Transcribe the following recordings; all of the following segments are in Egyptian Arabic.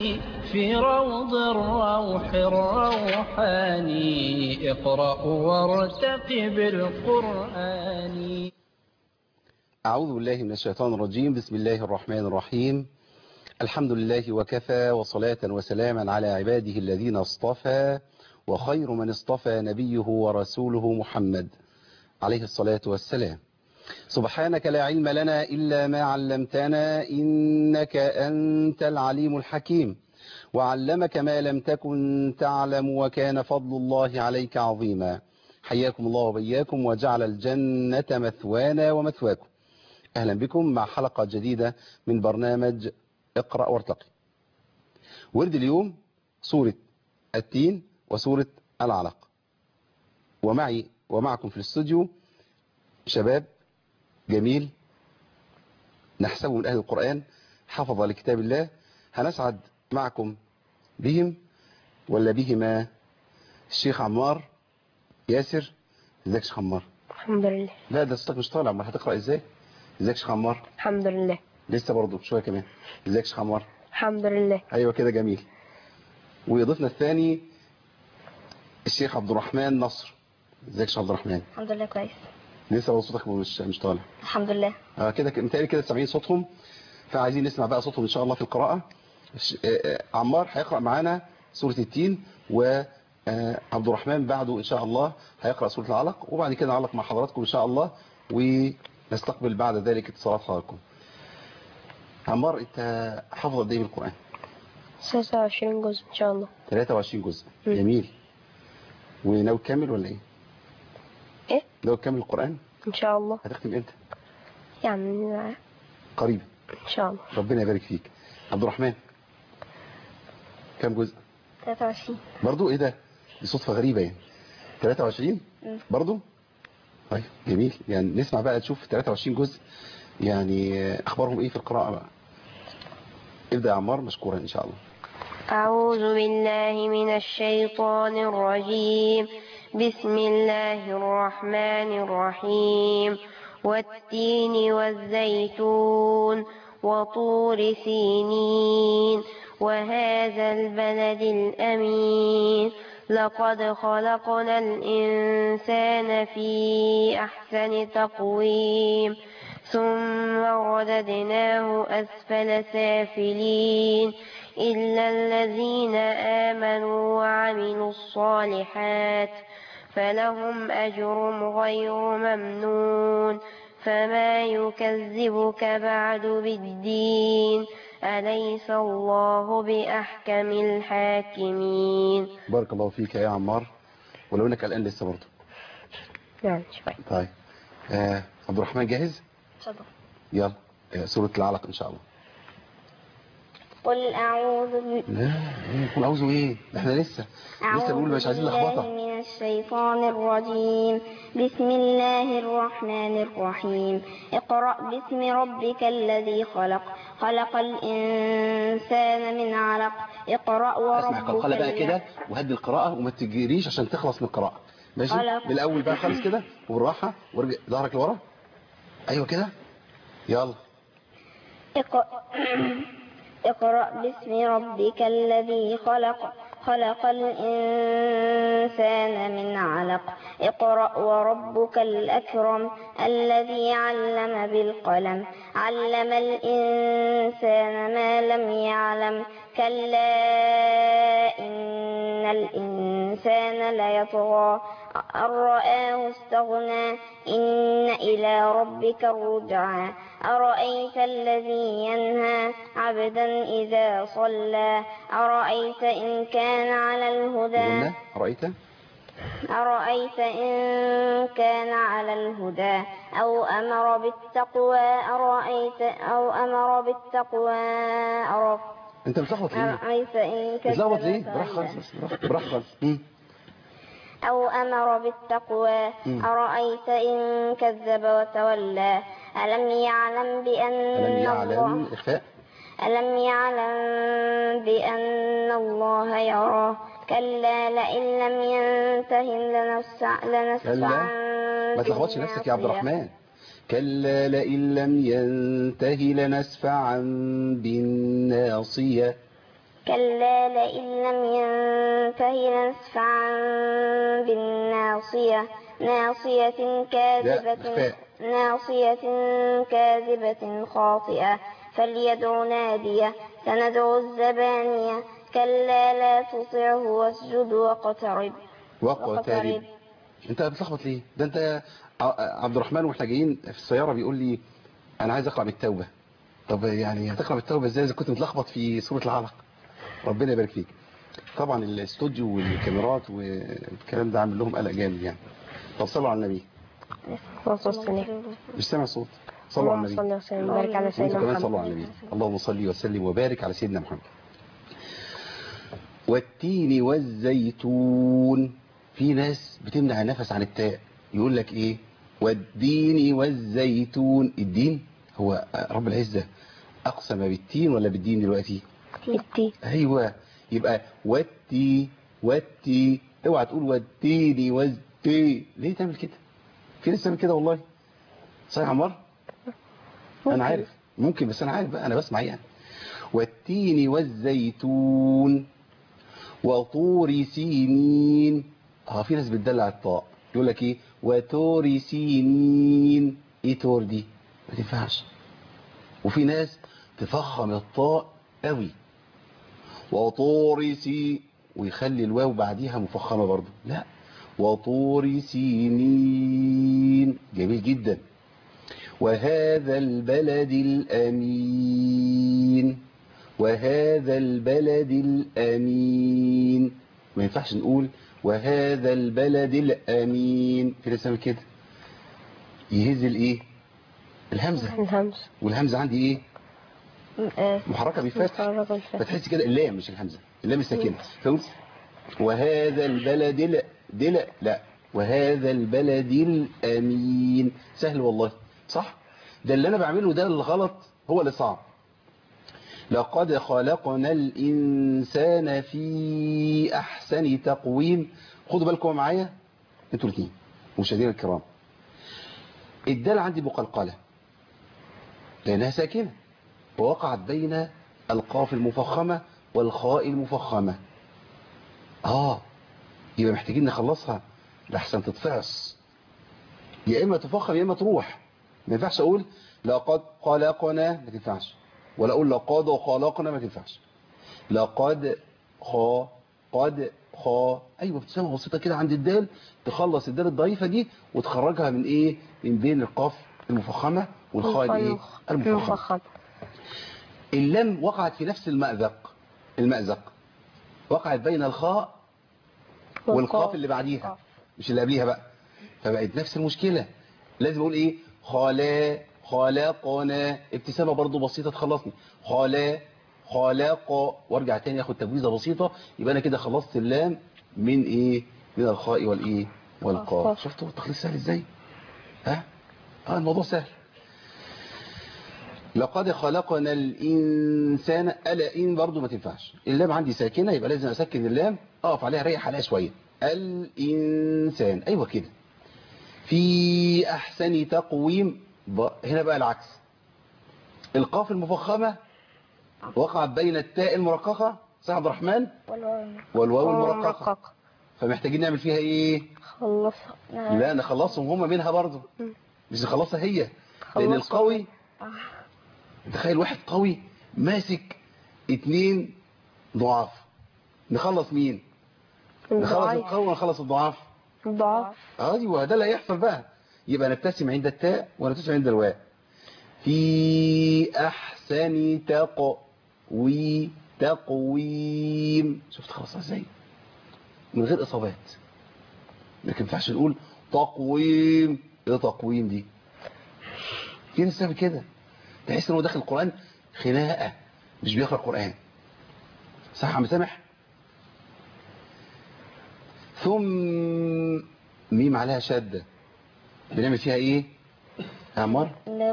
في روض الروح الروحاني اقرأ وارتقب القرآن أعوذ بالله من الشيطان الرجيم بسم الله الرحمن الرحيم الحمد لله وكفى وصلاة وسلاما على عباده الذين اصطفى وخير من اصطفى نبيه ورسوله محمد عليه الصلاة والسلام سبحانك لا علم لنا إلا ما علمتنا إنك أنت العليم الحكيم وعلمك ما لم تكن تعلم وكان فضل الله عليك عظيما حياكم الله وبياكم وجعل الجنة مثوانا ومثواكم أهلا بكم مع حلقة جديدة من برنامج اقرأ وارتقي ورد اليوم سورة التين وسورة العلق ومعي ومعكم في الاستوديو شباب جميل نحسبه من أهل القرآن حفظ لكتاب الله هنسعد معكم بهم ولا بهما الشيخ عمار ياسر ازيك يا شيخ عمار الحمد لله لا ده صوتك مش طالع امال هتقرا ازاي ازيك يا شيخ عمار الحمد لله لسه برضه شويه كمان ازيك يا شيخ عمار الحمد لله ايوه كده جميل ويضيفنا الثاني الشيخ عبد الرحمن نصر ازيك يا شيخ عبد الرحمن الحمد لله كويس لسه برضه صوتك مش مش طالع الحمد لله اه كده متهيألي كده سامعين صوتهم فعايزين نسمع بقى صوتهم ان شاء الله في القراءه ش- آه، آه، عمار هيقرا معانا سوره التين وعبد الرحمن بعده ان شاء الله هيقرا سوره العلق وبعد كده نعلق مع حضراتكم ان شاء الله ونستقبل بعد ذلك اتصالات حضراتكم عمار انت حافظ قد ايه من القران 26 جزء ان شاء الله 23 جزء مم. جميل وناوي تكمل ولا ايه ايه ناوي تكمل القران ان شاء الله هتختم امتى يعني قريبا ان شاء الله ربنا يبارك فيك عبد الرحمن كم جزء 23 برضو ايه ده دي صدفة غريبة يعني 23 مم. برضو طيب جميل يعني نسمع بقى نشوف 23 جزء يعني آه، اخبارهم ايه في القراءة بقى ابدأ يا عمار مشكورا ان شاء الله أعوذ بالله من الشيطان الرجيم بسم الله الرحمن الرحيم والتين والزيتون وطور سينين وهذا البلد الأمين لقد خلقنا الإنسان في أحسن تقويم ثم رددناه أسفل سافلين إلا الذين آمنوا وعملوا الصالحات فلهم أجر غير ممنون فما يكذبك بعد بالدين أليس الله بأحكم الحاكمين بارك الله فيك يا عمار ولو انك قلقان لسه برضو يعني شوي طيب آه عبد الرحمن جاهز تفضل يلا آه سورة العلق ان شاء الله قل أعوذ ب... لا يكون عاوزه ايه ده احنا لسه لسه بنقول مش عايزين بالله لخبطه من الشيطان الرجيم بسم الله الرحمن الرحيم اقرأ باسم ربك الذي خلق خلق الإنسان من علق اقرأ اسمع وربك القلقله بقى الأكرم. كده وهدي القراءه وما تجريش عشان تخلص من القراءه ماشي خلاص. من الاول بقى خالص كده وبالراحه وارجع ظهرك لورا ايوه كده يلا اقرأ اقرأ باسم ربك الذي خلق خلق الإنسان من علق اقرأ وربك الأكرم الذي علم بالقلم علم الإنسان ما لم يعلم كلا إن الإنسان ليطغى أن رآه استغنى إن إلى ربك الرجعى أرأيت الذي ينهى عبدا إذا صلى أرأيت إن كان على الهدى قلنا رأيت أرأيت إن كان على الهدى أو أمر بالتقوى أرأيت أو أمر بالتقوى أرأ- انت بتلخبط ليه أرأيت إن كذب بتلخبط ليه وتولى. براحة خالص بس براحة براحة خالص مم. أو أمر بالتقوى مم. أرأيت إن كذب وتولى ألم يعلم بأن ألم الله يعلم إخفاء ألم يعلم بأن الله يرى كلا لئن لم ينته لنفسع لنسفعا كلا ما تلخبطش نفسك يا عبد بالناصية. الرحمن كلا لئن لم ينته لنسفعا بالناصية كلا لئن لم ينته لنسفعا بالناصية ناصية كاذبة إخفاء. ناصية كاذبة خاطئة فليدع نادية سندع الزبانية كلا لا تطعه واسجد واقترب واقترب انت بتلخبط ليه ده انت ع- عبد الرحمن واحنا جايين في السياره بيقول لي انا عايز اقرا بالتوبه طب يعني هتقرا بالتوبه ازاي اذا كنت متلخبط في سوره العلق ربنا يبارك فيك طبعا الاستوديو والكاميرات والكلام ده عامل لهم قلق جامد يعني طب صلوا على النبي صلى الله مش سامع صوت صلوا على النبي وسلم وبارك على وانتوا سيدنا كمان محمد صلوا على النبي اللهم صل وسلم وبارك على سيدنا محمد والتين والزيتون في ناس بتمنع النفس عن التاء يقول لك ايه والدين والزيتون الدين هو رب العزة اقسم بالتين ولا بالدين دلوقتي التي ايوه يبقى والتي والتي اوعى تقول والتين والتي ليه تعمل كده في ناس تعمل كده والله صحيح يا عمار انا عارف ممكن بس انا عارف بقى انا بسمع يعني والتين والزيتون وطور سينين اه في ناس بتدلع الطاء يقول لك ايه وتور سينين ايه تور دي ما تنفعش وفي ناس تفخم الطاء قوي وطور سي ويخلي الواو بعديها مفخمه برضه لا وطور سينين جميل جدا وهذا البلد الأمين وهذا البلد الأمين ما ينفعش نقول وهذا البلد الأمين في ناس كده يهز الايه الهمزة الهمز والهمزة عندي ايه محركة بالفتح محركة بالفتح. فتحس كده اللام مش الهمزة اللام الساكنة فقول وهذا البلد لا دل لا وهذا البلد الأمين سهل والله صح ده اللي أنا بعمله ده الغلط هو اللي صعب لقد خلقنا الإنسان في أحسن تقويم خدوا بالكم معايا انتوا الاثنين مشاهدينا الكرام الدال عندي مقلقلة لأنها ساكنة ووقعت بين القاف المفخمة والخاء المفخمة آه يبقى محتاجين نخلصها لحسن تتفعص يا إما تفخم يا إما تروح ما ينفعش أقول لقد خلقنا ما تنفعش ولا أقول لقد خلقنا ما تنفعش لقد خا قد خا أيوة ابتسامة بسيطة كده عند الدال تخلص الدال الضعيفة دي وتخرجها من إيه من بين القاف المفخمة والخاء الإيه المفخمة المفخم اللام وقعت في نفس المأذق المأزق وقعت بين الخاء والقاف اللي بعديها مش اللي قبليها بقى فبقت نفس المشكلة لازم اقول ايه خلا خلقنا ابتسامة برضو بسيطة تخلصني خلا خلق وارجع تاني اخد تجويزة بسيطة يبقى انا كده خلصت اللام من ايه من الخاء والايه والقاف والقاف. شفتوا التخليص سهل ازاي ها اه الموضوع سهل لقد خلقنا الإنسان ألا إن برضو ما تنفعش اللام عندي ساكنة يبقى لازم أسكن اللام أقف عليها ريح عليها شوية الإنسان أيوة كده في أحسن تقويم ب... هنا بقى العكس القاف المفخمة وقعت بين التاء المرققة صح عبد الرحمن والواو المرققة مرقق فمحتاجين نعمل فيها إيه خلصها لا نخلصهم هم منها برضو مش نخلصها هي لأن خلصوا. القوي تخيل واحد قوي ماسك اتنين ضعاف نخلص مين نخلص الضعيف القوي ونخلص الضعاف الضعاف ايوه ده اللي هيحصل بقى يبقى نبتسم عند التاء ونبتسم عند الواء في احسن تقوي تقويم شفت خلصها ازاي من غير اصابات لكن ما ينفعش نقول تقويم ايه تقويم دي في ناس بتعمل كده تحس انه داخل القران خناقه مش بيقرا قران صح يا عم سامح ثم ميم عليها شده بنعمل فيها ايه يا عمار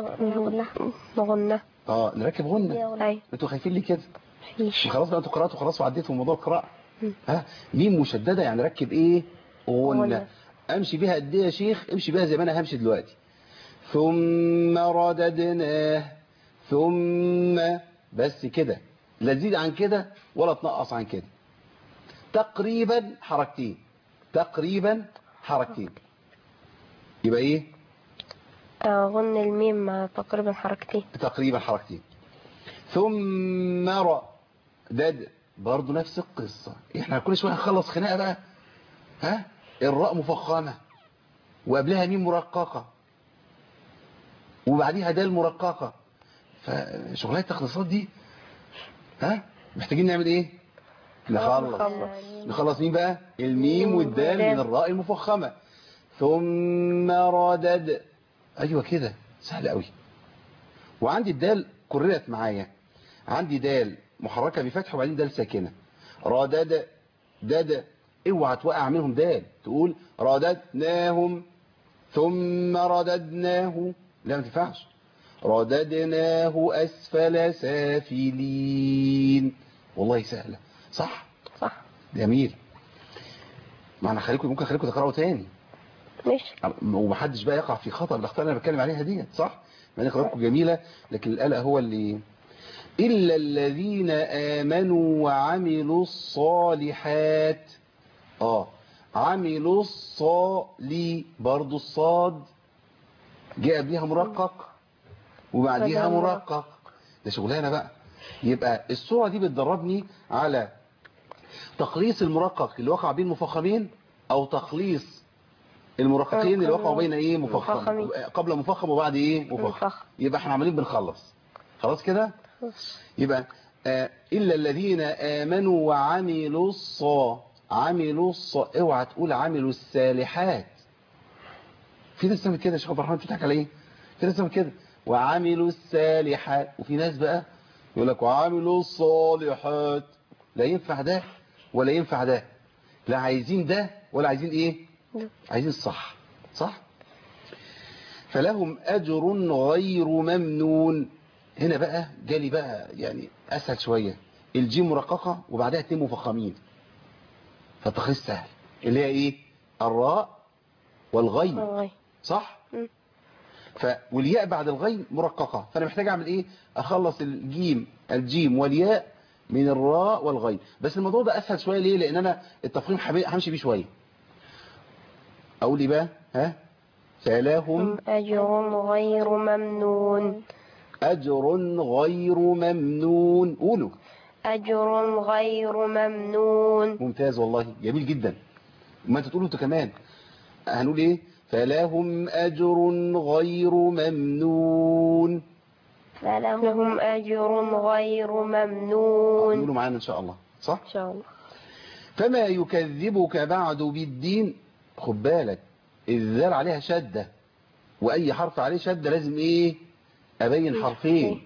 غنى اه نركب غنه اي انتوا خايفين ليه كده مفيش خلاص بقى انتوا قراتوا خلاص وعديتوا موضوع القراءه ها ميم مشدده يعني ركب ايه غنه غنة. امشي بيها قد ايه يا شيخ امشي بيها زي ما انا همشي دلوقتي ثم رددناه ثم بس كده لا تزيد عن كده ولا تنقص عن كده تقريبا حركتين تقريبا حركتين يبقى ايه أغن الميم مع تقريبا حركتين تقريبا حركتين ثم را ده ده برضه نفس القصة احنا كل شوية نخلص خناقة بقى ها الراء مفخمة وقبلها ميم مرققة وبعديها دال مرققة فشغلات التخليصات دي ها محتاجين نعمل ايه نخلص نخلص. نخلص مين بقى الميم والدال من الراء المفخمة ثم ردد ايوه كده سهل قوي وعندي الدال كررت معايا عندي دال محركة بفتح وبعدين دال ساكنة ردد دد اوعى توقع منهم دال تقول رددناهم ثم رددناه لا ما تنفعش رددناه أسفل سافلين والله سهلة صح صح جميل ما انا خليكم ممكن خليكم تقرأوا تاني ماشي ومحدش بقى يقع في خطأ الاخطاء اللي انا بتكلم عليها ديت صح مع ان قراءتكم جميلة لكن القلق هو اللي إلا الذين آمنوا وعملوا الصالحات اه عملوا الصالي برضو الصاد جاء قبلها مرقق وبعديها بدل مرقق ده شغلانه بقى يبقى الصورة دي بتدربني على تقليص المرقق اللي وقع بين المفخمين او تقليص المرققين اللي وقعوا بين ايه مفخم مفخمين. قبل مفخم وبعد ايه مفخم مفخم. يبقى احنا عمالين بنخلص خلاص كده يبقى آه إلا الذين آمنوا وعملوا الصا عملوا الصا اوعى تقول عملوا الصالحات في ناس بتعمل كده يا شيخ عبد الرحمن بتضحك على ايه في ناس بتعمل كده وعملوا الصالحات وفي ناس بقى يقول لك وعملوا الصالحات لا ينفع ده ولا ينفع ده لا عايزين ده ولا عايزين ايه ده. عايزين الصح صح فلهم أجر غير ممنون هنا بقى جالي بقى يعني أسهل شوية الجيم مرققة وبعدها اتنين مفخمين فالتخليص سهل اللي هي ايه الراء والغين والله صح مم. ف والياء بعد الغين مرققة فأنا محتاج أعمل إيه أخلص الجيم الجيم والياء من الراء والغين بس الموضوع ده أسهل شوية ليه لأن أنا التفخيم حبي- همشي بيه شوية أقول إيه بقى ها فلهم أجر غير ممنون أجر غير ممنون قولوا أجر غير ممنون ممتاز والله جميل جدا ما انت تقولوا انتوا كمان هنقول ايه فلهم أجر غير ممنون لهم أجر غير ممنون قولوا معانا إن شاء الله صح إن شاء الله فما يكذبك بعد بالدين خد بالك الذال عليها شدة وأي حرف عليه شدة لازم إيه أبين حرفين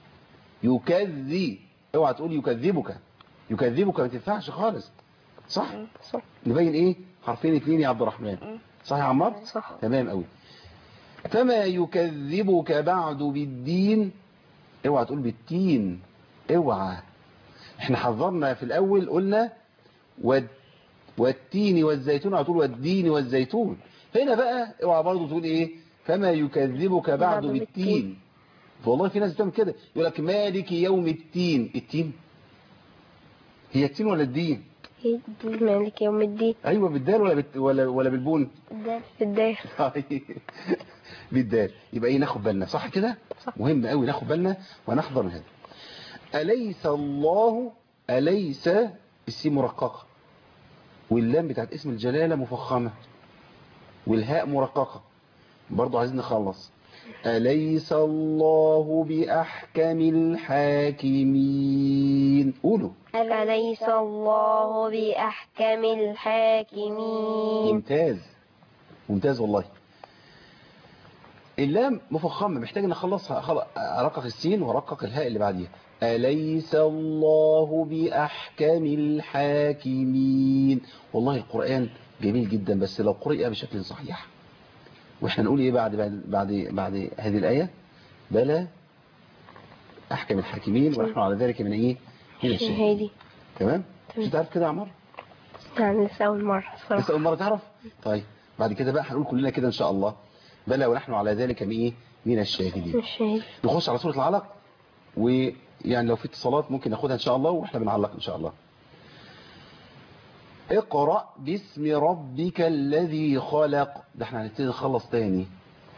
يكذي اوعى تقول يكذبك يكذبك ما تنفعش خالص صح صح نبين إيه حرفين اتنين يا عبد الرحمن صح يا عمار صح تمام قوي فما يكذبك بعد بالدين اوعى تقول بالتين اوعى احنا حذرنا في الاول قلنا وال- والتين والزيتون اوعى تقول والدين والزيتون هنا بقى اوعى برضه تقول ايه فما يكذبك بعد بعد بالتين بالتين. والله في ناس بتعمل كده يقول لك مالك يوم التين التين هي التين ولا الدين مالك يوم الدين ايوه بالدال ولا بت... ولا ولا بالبون الدار بالدال يبقى ايه ناخد بالنا صح كده صح. مهم قوي ناخد بالنا ونحضر من هذا أليس الله أليس السين مرققة واللام بتاعت اسم الجلالة مفخمة والهاء مرققة برضو عايزين نخلص أليس الله بأحكم الحاكمين قولوا أليس الله بأحكم الحاكمين ممتاز ممتاز والله اللام مفخمة محتاج ان اخلصها خل- ارقق السين وارقق الهاء اللي بعديها أليس الله بأحكم الحاكمين والله القرآن جميل جدا بس لو قرئ بشكل صحيح واحنا نقول ايه بعد بعد بعد, بعد هذه الآية بلى أحكم الحاكمين ونحن على ذلك من ايه من الشهيد شهادي تمام مش تعرف كده يا عمر يعني لسه أول مرة لسه الصراحة أول مرة تعرف طيب بعد كده بقى هنقول كلنا كده إن شاء الله بلى ونحن على ذلك من إيه من الشاهدين مش شهادي نخش على سورة العلق ويعني لو في اتصالات ممكن ناخدها ان شاء الله واحنا بنعلق ان شاء الله اقرأ باسم ربك الذي خلق ده احنا هنبتدي نخلص تاني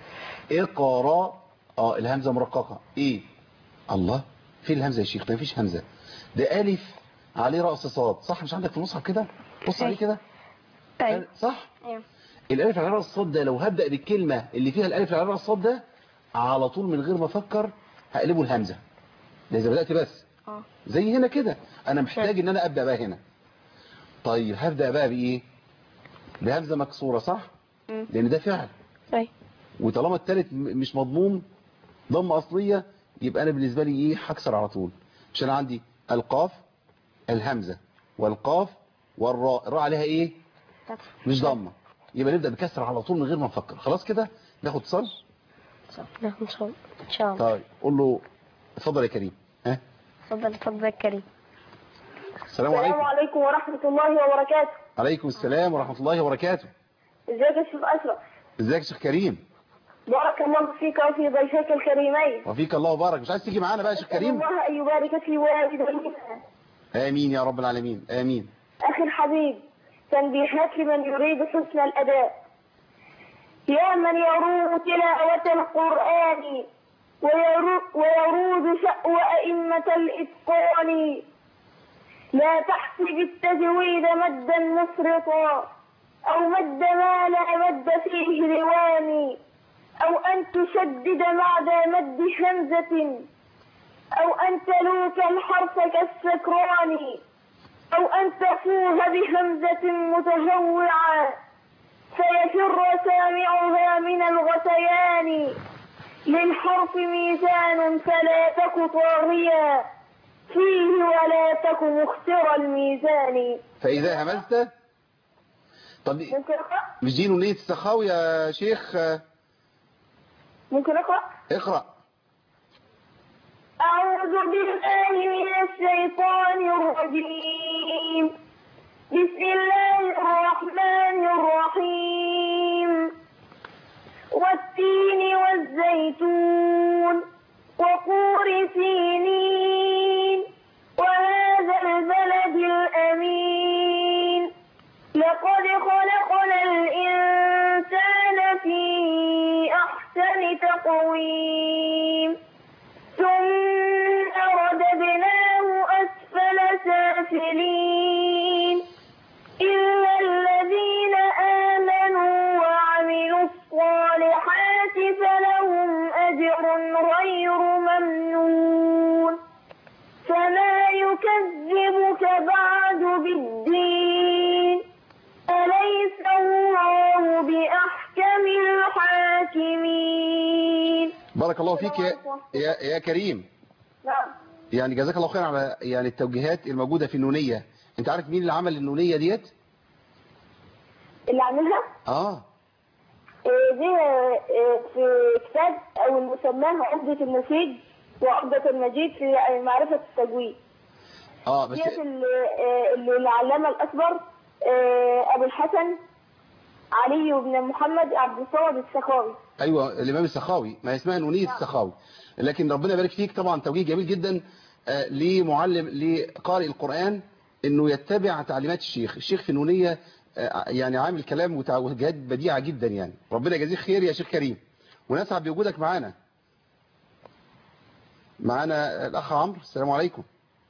اقرأ اه الهمزة مرققة ايه الله فين الهمزة يا شيخ ده مفيش همزة ده ألف عليه رأس صاد صح مش عندك في المصحف كده بص عليه كده أيوة صح أيوة. الألف على رأس الصاد ده لو هبدأ بالكلمة اللي فيها الألف على رأس الصاد ده على طول من غير ما أفكر هقلبه الهمزة ده إذا بدأت بس اه زي هنا كده أنا محتاج إن أنا أبدأ بقى هنا طيب هبدأ بقى بإيه بهمزة مكسورة صح مم. لأن ده فعل أيوة وطالما التالت م- مش مضموم ضمة أصلية يبقى أنا بالنسبة لي إيه هكسر على طول مش أنا عندي القاف الهمزة والقاف والراء الراء عليها إيه فتح مش ضمة يبقى نبدأ بكسر على طول من غير ما نفكر خلاص كده ناخد اتصال نعم إن شاء الله إن شاء الله طيب قول له اتفضل يا كريم ها اتفضل اتفضل يا كريم السلام السلام عليكم عليكم ورحمة الله وبركاته عليكم السلام ورحمة الله وبركاته ازيك يا شيخ أشرف ازيك يا شيخ كريم بارك الله فيك وفي ضيفيك الكريمين وفيك الله وبارك مش عايز تيجي معانا بقى يا شيخ أسأل كريم الله أن يبارك في والدينا امين يا رب العالمين امين أخي الحبيب تنبيهات لمن يريد حسن الأداء يا من يروم تلاوة القرآن ويرو- ويرود شأو أئمة الإتقان لا تحسب التجويد مدا مفرطا أو مد ما لا مد فيه رواني أو أن تشدد بعد مد همزة أو أن تلوك الحرف كالسكران أو أن تفوه بهمزة متهوعا فيفر سامعها من الغثيان للحرف ميزان فلا تك طاغيا فيه ولا تك مختر الميزان فإذا همزت طب ممكن أقرأ؟ مش دي نونية السخاوي يا شيخ آه، ممكن أقرأ؟ اقرأ أعوذ بالله من الشيطان الرجيم بسم الله الرحمن الرحيم والتين والزيتون وطور سينين وهذا البلد الأمين لقد خلقنا الإنسان في أحسن تقويم ثم رددناه أسفل سافلين إلا الذين آمنوا وعملوا الصالحات فلهم أجر غير ممنون فما يكذبك بعد بالدين أليس الله بأحكم الحاكمين بارك الله فيك يا, يا, يا كريم نعم يعني جزاك الله خير على يعني التوجيهات الموجودة في النونية انت عارف مين اللي عمل النونية ديت اللي عاملها اه إيه دي إيه في كتاب او المسماه عقدة النسيج وعقدة المجيد في معرفة التجويد اه بس ديت اللي إيه اللي العلامة الأكبر إيه أبو الحسن علي بن محمد عبد الصمد السخاوي ايوه الامام السخاوي ما هي اسمها نونية السخاوي لكن ربنا يبارك فيك طبعا توجيه جميل جدا آه، لمعلم لقارئ القرآن انه يتبع تعليمات الشيخ الشيخ في النونية آه، يعني عامل كلام وتوجيهات بديعة جدا يعني ربنا يجازيك خير يا شيخ كريم ونسعد بوجودك معانا معانا الاخ عمرو السلام عليكم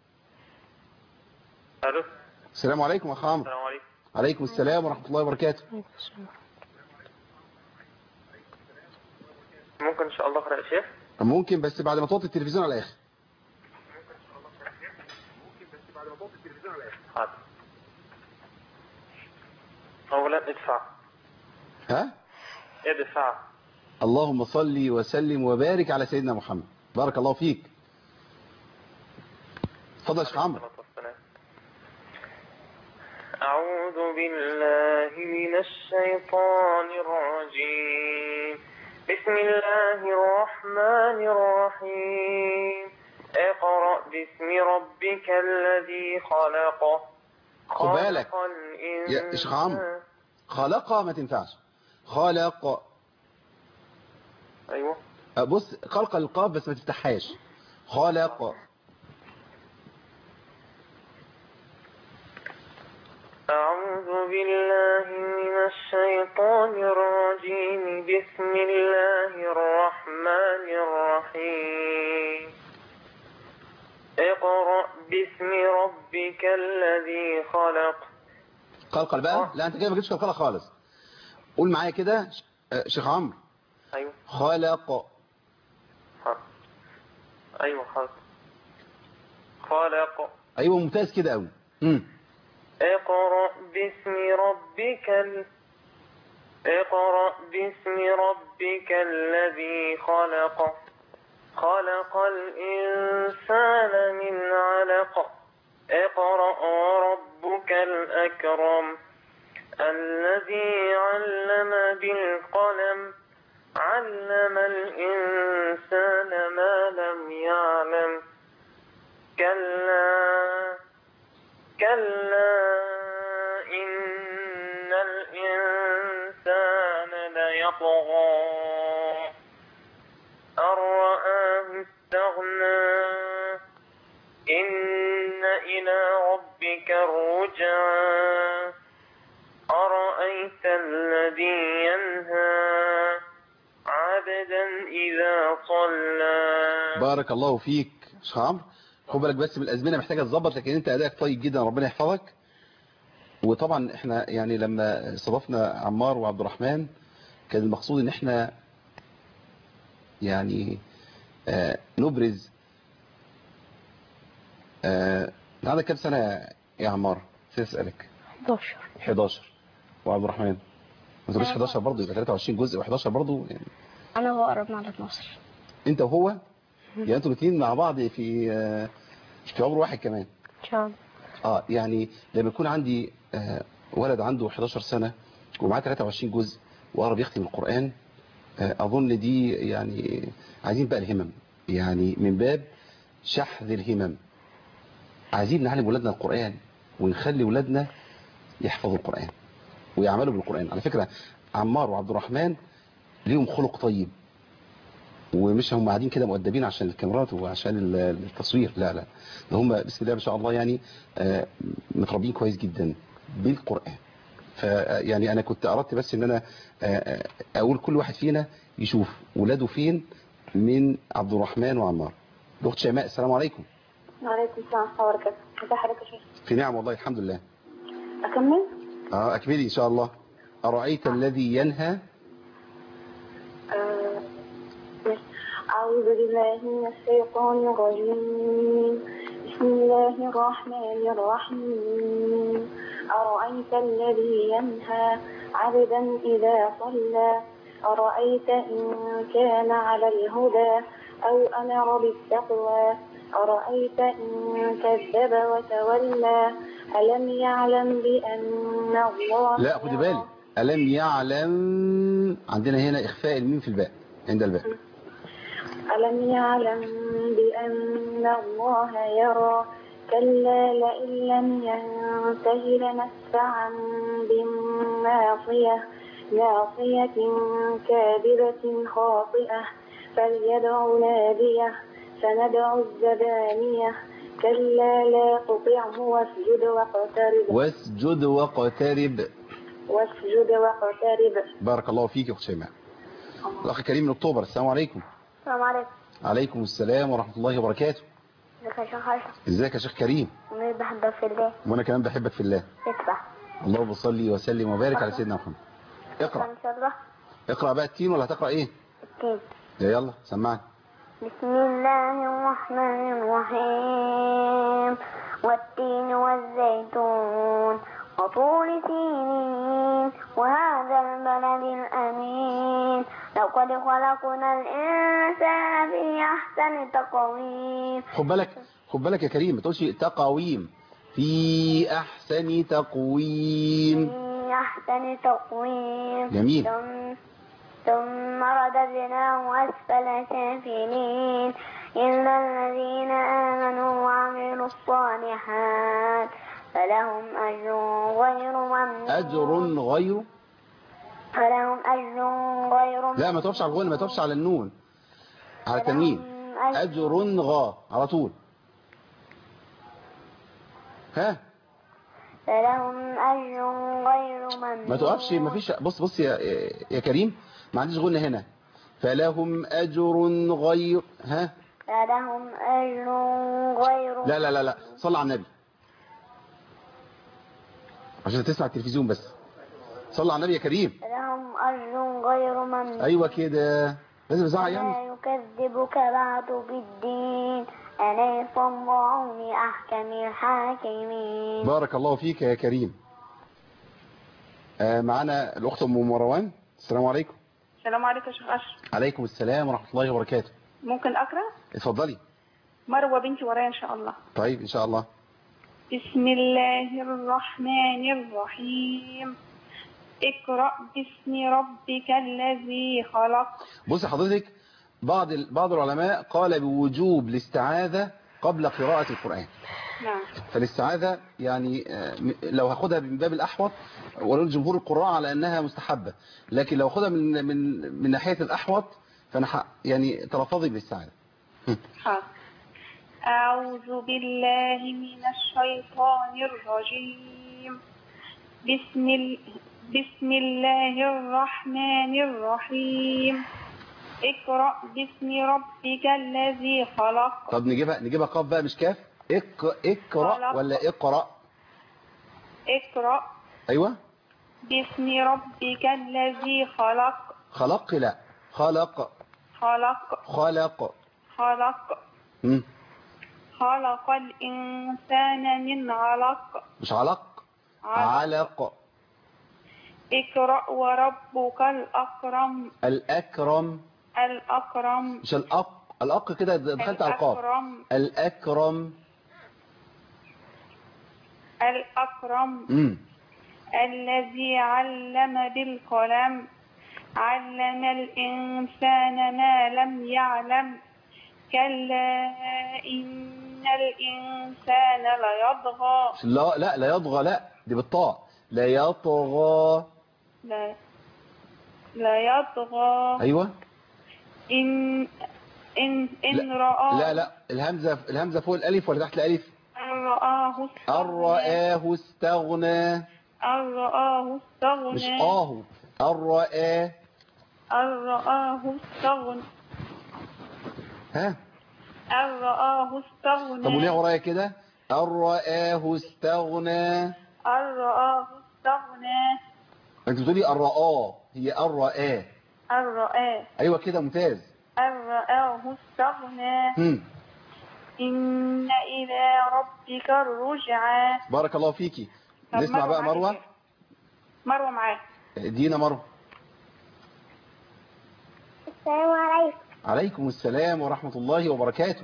الو السلام عليكم اخ عمرو السلام عليكم عليكم السلام ورحمة الله وبركاته ممكن ان شاء الله اقرا يا شيخ ممكن بس بعد ما توطي التلفزيون على الاخر حاضر اولا ادفع ها ادفع اللهم صل وسلم وبارك على سيدنا محمد بارك الله فيك اتفضل يا شيخ عمرو الصلاة والسلام. أعوذ بالله من الشيطان الرجيم بسم الله الرحمن الرحيم اقرأ باسم ربك الذي خلق خد بالك. خلق يا شيخ عمرو. الإنسان خلق ما تنفعش خلق أيوه بص خلق القاف بس ما تفتحهاش خلق أعوذ بالله من الشيطان الرجيم بسم الله الرحمن الرحيم اقرأ باسم ربك الذي خلق قلقل بقى لا انت كده ما جبتش قلقله خالص قول معايا كده ش- آه، شيخ عمرو أيوه خلق حاضر. أيوه حاضر خلق ايوه ممتاز كده قوي امم اقرأ باسم ربك ال... اقرأ باسم ربك الذي خلق خلق الإنسان من علق اقرأ وربك الأكرم الذي علم بالقلم علم الإنسان ما لم يعلم كلا كلا إن الإنسان ليطغى أن رآه استغنى إن إلى ربك الرجعى أرأيت الذي ينهى عبدا إذا صلى بارك الله فيك شيخ عمرو خد بالك بس من الازمنه محتاجه تظبط لكن انت ادائك طيب جدا ربنا يحفظك وطبعا احنا يعني لما استضفنا عمار وعبد الرحمن كان المقصود ان احنا يعني آه نبرز آه انت عندك كام سنه يا عمار سأسألك 11 11 وعبد الرحمن ما تقولش 11 برضه يبقى 23 جزء و11 برضه يعني انا هو قربنا على 12 انت وهو يعني انتوا الاثنين مع بعض في آه، في عمر واحد كمان ان شاء الله اه يعني لما يكون عندي آه، ولد عنده 11 سنة ومعاه 23 جزء وقرب يختم القرآن آه، اظن دي يعني عايزين بقى الهمم يعني من باب شحذ الهمم عايزين نعلم ولادنا القرآن ونخلي ولادنا يحفظوا القرآن ويعملوا بالقرآن على فكرة عمار وعبد الرحمن ليهم خلق طيب ومش هم قاعدين كده مؤدبين عشان الكاميرات وعشان ال- التصوير لا لا ده هم بسم الله ما شاء الله يعني آه، متربيين كويس جدا بالقرآن فيعني انا كنت اردت بس ان انا آه، آه، اقول كل واحد فينا يشوف ولاده فين من عبد الرحمن وعمار الاخت شيماء السلام عليكم وعليكم السلام ورحمة الله وبركاته ازي حضرتك يا شيخ في نعم والله الحمد لله أكمل؟ اه اكملي ان شاء الله ارايت الذي ينهى آه، أعوذ بالله من الشيطان الرجيم بسم الله الرحمن الرحيم أرأيت الذي ينهى عبدا إذا صلى أرأيت إن كان على الهدى أو أمر بالتقوى أرأيت إن كذب وتولى ألم يعلم بأن الله لا خدي يرى؟ بالك ألم يعلم عندنا هنا إخفاء الميم في الباء عند الباء ألم يعلم بأن الله يرى كلا لئن لم ينته لنسفعا بالناصية ناصية كاذبة خاطئة فليدع ناديه سندع الزبانية كلا لا تطعه واسجد واقترب واسجد واقترب واسجد واقترب بارك الله فيك يا أخت شيماء الأخ كريم من أكتوبر السلام عليكم السلام عليكم عليكم السلام ورحمة الله وبركاته ازيك يا شيخ عايشة ازيك يا شيخ كريم أنا بحبك في الله وأنا كمان بحبك في الله ادفع اللهم صل وسلم وبارك على سيدنا محمد اقرأ إن شاء الله اقرأ بقى التين ولا هتقرأ إيه التين يلا سمعني بسم الله الرحمن الرحيم والتين والزيتون وطول سينين وهذا البلد الأمين لقد خلقنا الإنسان في أحسن تقويم خد بالك خد بالك يا كريم ما تقولش تقاويم في أحسن تقويم في أحسن تقويم جميل. ثم, ثم رددناه أسفل سافلين إلا الذين آمنوا وعملوا الصالحات فلهم أجر غير ممنون أجر غير فلهم أجر غير لا ما تقفش على الغنى ما تقفش على النون على التنوين فلهم أجر غا على طول ها فلهم أجر غير ممنون ما تقفش ما فيش بص بص يا يا كريم ما عنديش غنى هنا فلهم أجر غير ها فلهم أجر غير لا لا لا لا صل على النبي عشان تسمع التلفزيون بس صل على النبي يا كريم فلهم أجر غير ممنون ايوه كده لازم ازعق يعني لا يكذبك بعد بالدين أليس الله بأحكم الحاكمين بارك الله فيك يا كريم آه معانا الاخت ام مروان السلام عليكم السلام عليكم يا شيخ أشرف عليكم السلام ورحمه الله وبركاته ممكن أقرأ اتفضلي مروة بنتي ورايا إن شاء الله طيب ان شاء الله بسم الله الرحمن الرحيم اقرأ باسم ربك الذي خلق بص حضرتك بعض ال- بعض العلماء قال بوجوب الاستعاذة قبل قراءة القرآن نعم فالاستعاذة يعني آه، م- لو هاخدها من باب الأحوط ولو جمهور القراء على أنها مستحبة لكن لو هاخدها من من من ناحية الأحوط فأنا ح- يعني تلفظي بالاستعاذة حاضر أعوذ بالله من الشيطان الرجيم بسم ال... بسم الله الرحمن الرحيم اقرأ باسم ربك الذي خلق طب نجيبها نجيبها قاف بقى مش كاف اق اقرأ خلق. ولا اقرأ اقرأ أيوة باسم ربك الذي خلق خلق لا خلق خلق خلق خلق مم. خلق الإنسان من علق مش علق علق. علق اقرأ وربك الأكرم الأكرم الأكرم مش الأق الأق كده دخلت على القاف الأكرم الأكرم الأكرم مم. الذي علم بالقلم علم الإنسان ما لم يعلم كلا إن الإنسان ليطغى مش لا لا لا يطغى لا دي بالطاء لا يطغى لا لا يطغى أيوة إن إن إن رآه لا لا الهمزة الهمزة فوق الألف ولا تحت الألف أن رآه أن استغنى رآه استغنى أن رآه مش استغنى آه أن رآه أن رآه استغنى ها أن رآه طب وليه استغنى ورايا كده أن رآه استغنى أن رآه استغنى أنت بتقولي أن رآه هي أن رآه أن رآه أيوة كده ممتاز أن رآه استغنى هم. إن إلى ربك الرجعى بارك الله فيكي طب نسمع بقى معاك مروة إيه؟ مروة معاك دينا مروة السلام عليكم عليكم السلام ورحمة الله وبركاته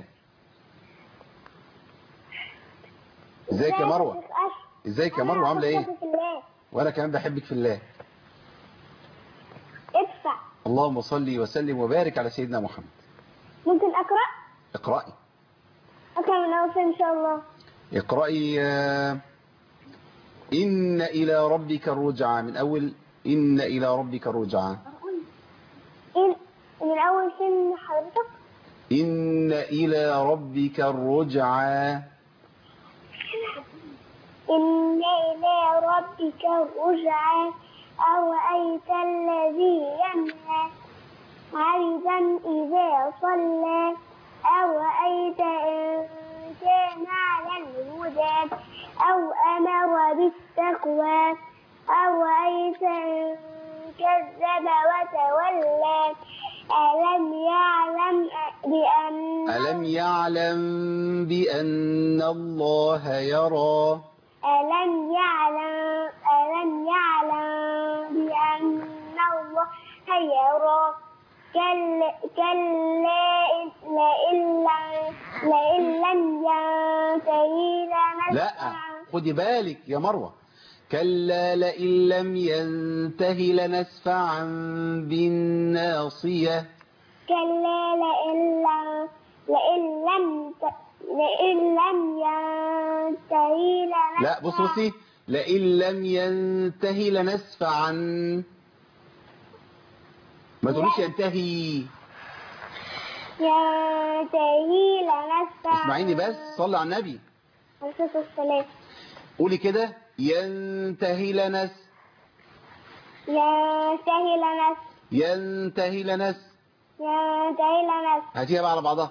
ازيك يا مروة ازيك يا مروة عاملة ايه وانا كمان بحبك في الله ادفع اللهم صل وسلم وبارك على سيدنا محمد ممكن أقرأ؟ اقرأي أقرأ من أول إن شاء الله اقرأي آه، إن إلى ربك الرجعى من أول إن إلى ربك الرجعى إن من أول فين حضرتك؟ إن إلى ربك الرجعى إن إلى ربك الرجعى أرأيت الذي ينهى عبدا إذا صلى أرأيت إن كان على الهدى أو أمر بالتقوى أرأيت إن كذب وتولى ألم يعلم بأن ألم يعلم بأن الله يرى ألم يعلم ألم يعلم بأن الله يرى كلا كلا لئن لم لئن لم ينتهي لا لنسفعا خدي بالك يا مروة كلا لئن لم ينتهي لنسفعا بالناصية كلا لئن لم لئن لم ت- لئن لم ينتهي لنسفعا لا بص بصي لئن لم ينتهي لنسفعا ما تقوليش ينتهي ينتهي لنسفعا اسمعيني بس صلي على النبي عليه السلام قولي كده ينتهي لنس ينتهي لنس ينتهي لنس ينتهي لنس هاتيها بقى على بعضها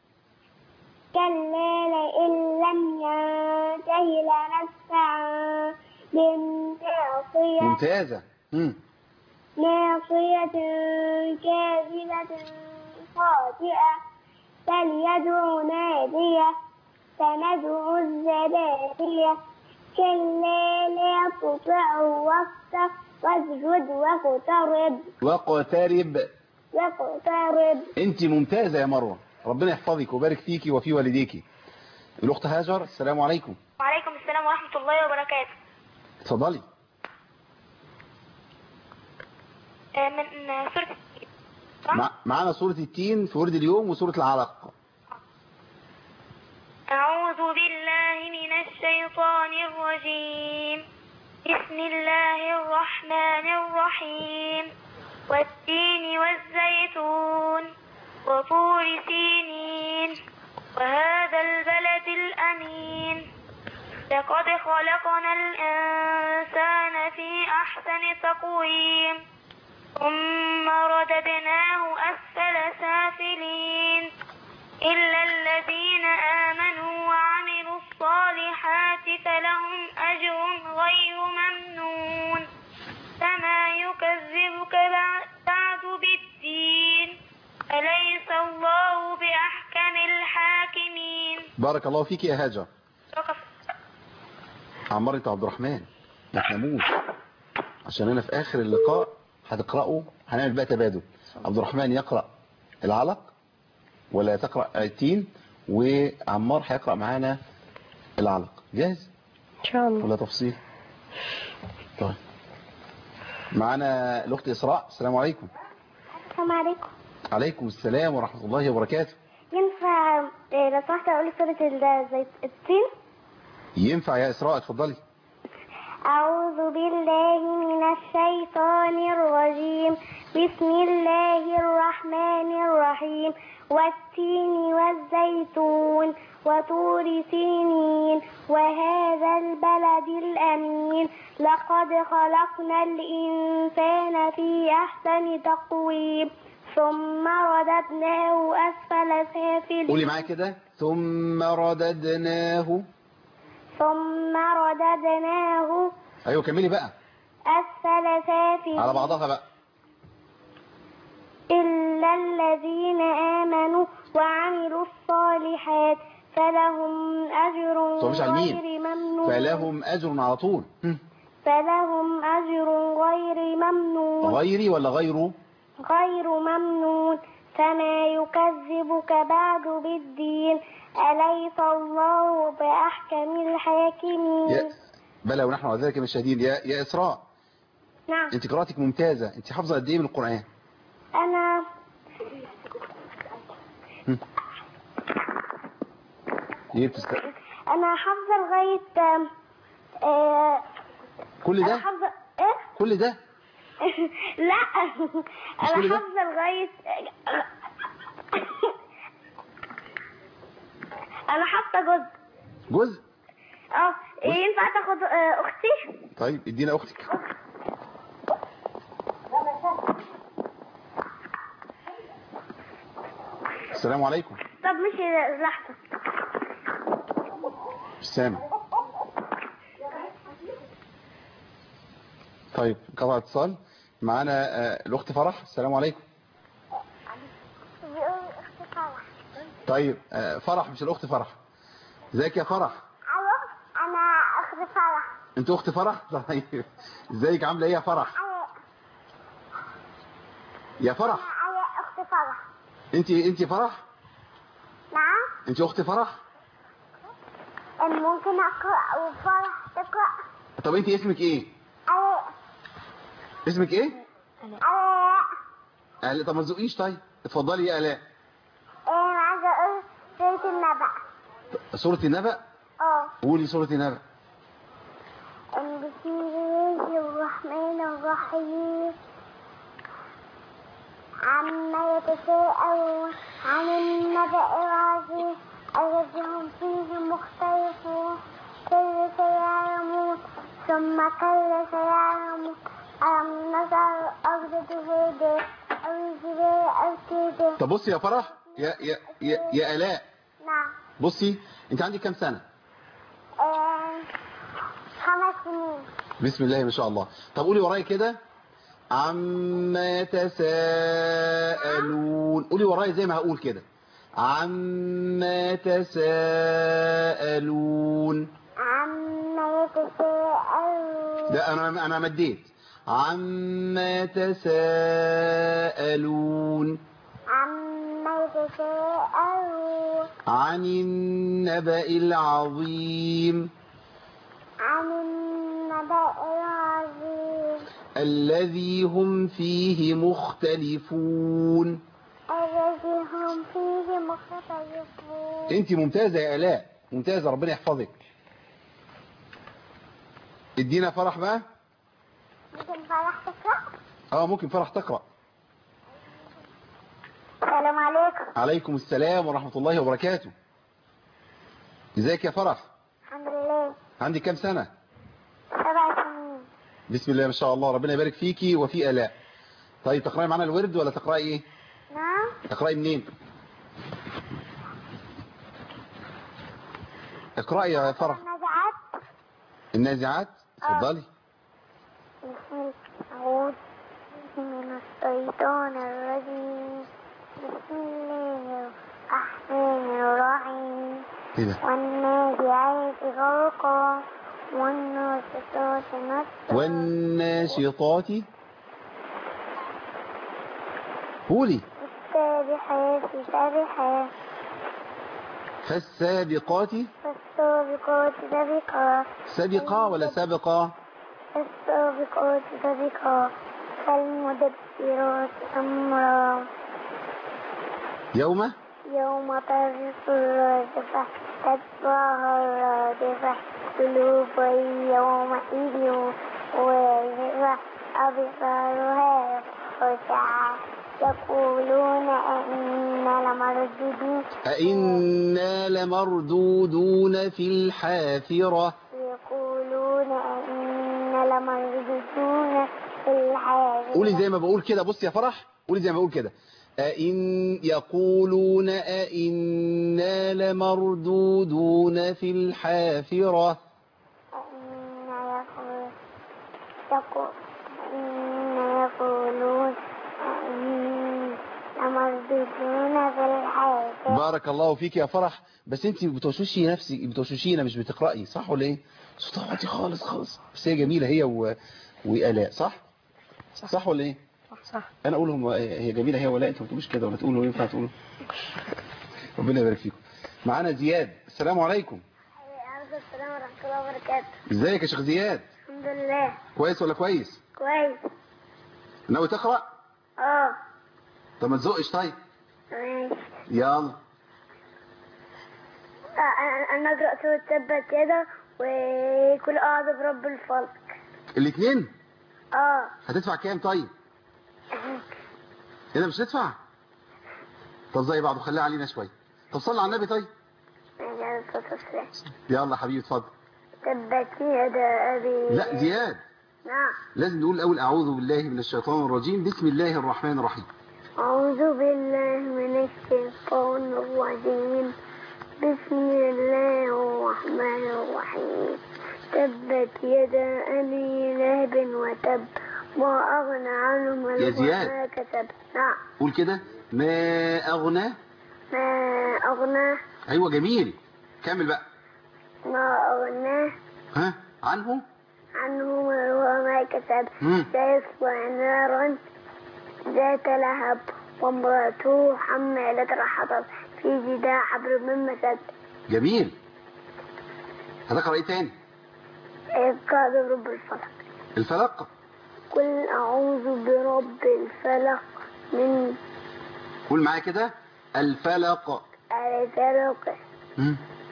كلا لئن لم ينتهي لنسفعا بالناصية ممتازة مم. ناصية كاذبة خاطئة فليدع نادية سندع الزبانية كلا لا تطعه وافتح واسجد واقترب واقترب واقترب انت ممتازة يا مروة ربنا يحفظك ويبارك فيكي وفي والديكي الاخت هاجر السلام عليكم وعليكم السلام ورحمة الله وبركاته اتفضلي من سورة مع... معانا سورة التين في ورد اليوم وسورة العلق أعوذ بالله من الشيطان الرجيم بسم الله الرحمن الرحيم والتين والزيتون وطور سينين وهذا البلد الأمين لقد خلقنا الإنسان في أحسن تقويم ثم رددناه أسفل سافلين إلا الذين آمنوا وعملوا الصالحات فلهم أجر غير ممنون فما يكذبك بعد بالدين أليس الله بأحكم الحاكمين بارك الله فيك يا هاجر عمار عبد الرحمن ما تناموش عشان انا في اخر اللقاء هتقرأوا هنعمل بقى تبادل عبد الرحمن يقرأ العلق ولا تقرأ التين وعمار هيقرأ معانا العلق جاهز ان شاء الله ولا تفصيل طيب معانا الاخت اسراء السلام عليكم السلام عليكم عليكم السلام ورحمة الله وبركاته ينفع إيه، لو سمحت أقول سورة الزيت التين ينفع يا اسراء اتفضلي أعوذ بالله من الشيطان الرجيم بسم الله الرحمن الرحيم والتين والزيتون وطور سينين وهذا البلد الأمين لقد خلقنا الإنسان في أحسن تقويم ثم رددناه أسفل سافلين قولي معايا كده ثم رددناه ثم رددناه ايوه كملي بقى أسفل سافلين على بعضها بقى إلا الذين آمنوا وعملوا الصالحات فلهم أجر طب مش على غير الميم. ممنون فلهم اجر على طول هم. فلهم أجر غير ممنون غيري ولا غيره غير ممنون فما يكذبك بعد بالدين أليس الله بأحكم الحاكمين يا بلى ونحن على ذلك من الشهيدين يا يا اسراء نعم انت قراءتك ممتازة انت حافظة قد ايه من القرآن أنا ليه بتست... أنا حافظة لغاية آم، آه، كل أنا ده حافظة إيه؟ كل ده لا مش كل انا ده؟ حافظه لغايه انا حافظه جزء جزء اه ينفع تاخد آه، اختي طيب ادينا اختك السلام عليكم طب مش لحظه مش سامع طيب قطع اتصال معانا آه، الاخت فرح السلام عليكم طيب آه، فرح مش الاخت فرح ازيك يا فرح ايوه انا اخت فرح انت اخت فرح طيب ازيك عامله ايه يا فرح يا فرح انا اخت فرح انت انت فرح نعم انت اخت فرح ممكن اقرا وفرح تقرا طب انت اسمك ايه انا اسمك ايه انا آلاء طب ما تزقيش طيب اتفضلي يا الاء انا عايزه اقول سوره النبأ سوره النبأ اه قولي سوره النبأ بسم الله الرحمن الرحيم عما يتساءلون عن النبأ العظيم الذي هم فيه مختلفون كل سيعلمون ثم كل سيعلمون ألم نجعل الأرض جهادا أو الجبال أوتادا طب بصي يا فرح يا يا يا, يا آلاء نعم بصي انت عندك كام سنة آه، خمس سنين بسم الله ما شاء الله طب قولي ورايا كده عما يتساءلون قولي ورايا زي ما هقول كده عما يتساءلون عما يتساءلون ده انا انا مديت عما يتساءلون عما يتساءلون عن النبأ العظيم عن النبأ العظيم الذي هم فيه مختلفون الذي هم فيه مختلفون انت ممتازة يا آلاء ممتازة ربنا يحفظك ادينا فرح بقى ممكن فرح تقرأ؟ اه ممكن فرح تقرأ السلام عليكم عليكم السلام ورحمة الله وبركاته ازيك يا فرح الحمد لله عندك كام سنة سبع سنين بسم الله ما شاء الله ربنا يبارك فيكي وفي آلاء طيب تقرأي معانا الورد ولا تقرأي ايه نعم تقرأي منين اقرأي يا فرح نزعت النازعات اتفضلي بسم أعوذ من الشيطان الرجيم بسم الله الرحمن الرحيم ايه ده والنازعات غرقا والناشطات نشطا والناشطات قولي السابحات سبحا فالسابقات فالسابقات سبقا سبقا ولا سبقا السابقات سبقا فالمدبرات أمرا يوم يوم ترجف الراجفة تتبعها الرادفة قلوب يومئذ واجفة أبصارها خاشعة يقولون أئنا لمردودون أئنا لمردودون في الحافرة يقولون أئنا لمردودون في الحافرة قولي زي ما بقول كده بصي يا فرح قولي زي ما بقول كده أئن يقولون أئنا لمردودون في الحافرة إن يقول يقول إن يقولون إن لمردودون في الحياة بارك الله فيك يا فرح بس انت بتوشوشي نفسك بتوشوشينا مش بتقرأي صح ولا ايه صوتها واطي خالص خالص بس هي جميلة هي و... وآلاء صح صح, صح ولا ايه صح انا اقول لهم هي جميلة هي ولا انت ما تقولوش كده ولا تقولوا ينفع تقولوا ربنا يبارك فيكم معانا زياد السلام عليكم عليكم السلام ورحمة الله وبركاته ازيك يا شيخ زياد الحمد لله كويس ولا كويس كويس ناوي تقرأ اه طب ما تزقش طيب ماشي يلا آه، أنا أقرأ سورة تبت كده وكل أعوذ برب الفلق الاثنين اه هتدفع كام طيب ايه ده مش هتدفع طب زي بعض خليها علينا شوية طب صلي على النبي طيب ماشي على الصوت والسلام. يلا حبيبي اتفضل تبت يدا أبي لا زياد نعم لازم نقول الاول اعوذ بالله من الشيطان الرجيم بسم الله الرحمن الرحيم أعوذ بالله من الشيطان الرجيم بسم الله الرحمن الرحيم تبت يدا أبي لهب وتب ما أغنى عنه ماله يا زياد. وما كسب نعم قول كده ما اغنى ما أغنى ايوه جميل كمل بقى ما أغنى ها عنه عنه ماله وما كسب مم. سيصلى نارا ذات لهب وامرأته حمالة الحطب في جدار حبل من مسد جميل هتقرا ايه تاني قال رب الفلق الفلق قل أعوذ برب الفلق من قول معايا كده الفلق الفلق مم.